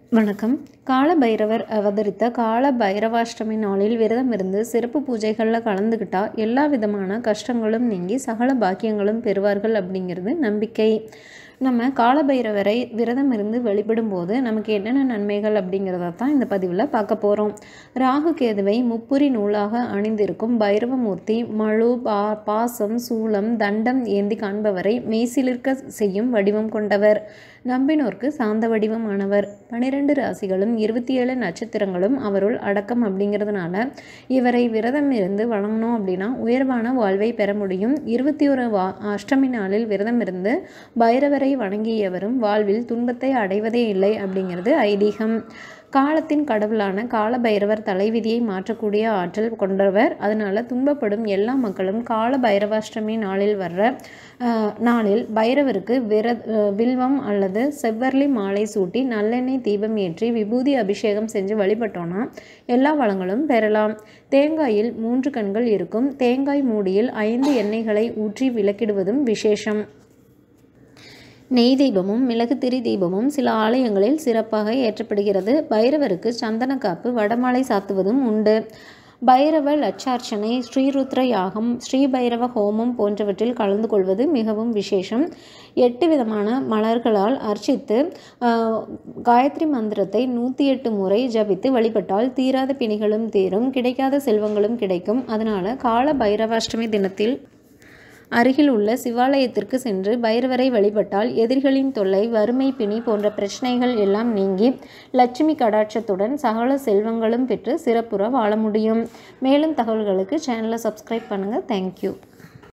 வணக்கம் கால பைரவர் அவதரித்த கால பைரவாஷ்டமி நாளில் விரதம் இருந்து சிறப்பு பூஜைகளில் கலந்துக்கிட்டா எல்லா விதமான கஷ்டங்களும் நீங்கி சகல பாக்கியங்களும் பெறுவார்கள் அப்படிங்கிறது நம்பிக்கை நம்ம காலபைரவரை விரதம் இருந்து வழிபடும் போது நமக்கு என்னென்ன நன்மைகள் அப்படிங்கிறத தான் இந்த பதிவில் பார்க்க போகிறோம் ராகு கேதுவை முப்புரி நூலாக அணிந்திருக்கும் பைரவமூர்த்தி மழு பா பாசம் சூலம் தண்டம் ஏந்தி காண்பவரை மெய்சிலிர்க்க செய்யும் வடிவம் கொண்டவர் நம்பினோர்க்கு சாந்த வடிவமானவர் பனிரெண்டு ராசிகளும் இருபத்தி ஏழு நட்சத்திரங்களும் அவருள் அடக்கம் அப்படிங்கிறதுனால இவரை விரதம் இருந்து வணங்கணும் அப்படின்னா உயர்வான வாழ்வை பெற முடியும் இருபத்தி ஒரு வா அஷ்டமி நாளில் விரதம் இருந்து பைரவரை வணங்கியவரும் வாழ்வில் துன்பத்தை அடைவதே இல்லை அப்படிங்கிறது ஐதீகம் காலத்தின் கடவுளான கால பைரவர் தலைவிதியை மாற்றக்கூடிய ஆற்றல் கொண்டவர் அதனால் துன்பப்படும் எல்லா மக்களும் கால பைரவாஷ்டமி நாளில் வர்ற அஹ், நாளில் பைரவருக்கு விர அஹ், வில்வம் அல்லது செவ்வர்லி மாலை சூட்டி நல்லெண்ணெய் தீபம் ஏற்றி விபூதி அபிஷேகம் செஞ்சு வழிபட்டோன்னா எல்லா வளங்களும் பெறலாம் தேங்காயில் மூன்று கண்கள் இருக்கும் தேங்காய் மூடியில் ஐந்து எண்ணெய்களை ஊற்றி விளக்கிடுவதும் விசேஷம் நெய் தீபமும் மிளகுத்திரி தீபமும் சில ஆலயங்களில் சிறப்பாக ஏற்றப்படுகிறது பைரவருக்கு சந்தனக்காப்பு வடமாலை சாத்துவதும் உண்டு பைரவ லட்சார்ச்சனை ஸ்ரீருத்ர யாகம் ஸ்ரீபைரவ ஹோமம் போன்றவற்றில் கலந்து கொள்வது மிகவும் விசேஷம் எட்டு விதமான மலர்களால் அர்ச்சித்து ஆஹ், காயத்ரி மந்திரத்தை நூற்றி எட்டு முறை ஜபித்து வழிபட்டால் தீராத பிணிகளும் தீரும் கிடைக்காத செல்வங்களும் கிடைக்கும் அதனால் கால பைரவாஷ்டமி தினத்தில் அருகில் உள்ள சிவாலயத்திற்கு சென்று பைரவரை வழிபட்டால் எதிரிகளின் தொல்லை வறுமை பிணி போன்ற பிரச்சனைகள் எல்லாம் நீங்கி லட்சுமி கடாட்சத்துடன் சகல செல்வங்களும் பெற்று சிறப்புற வாழ முடியும் மேலும் தகவல்களுக்கு சேனலை சப்ஸ்கிரைப் பண்ணுங்கள் தேங்க்யூ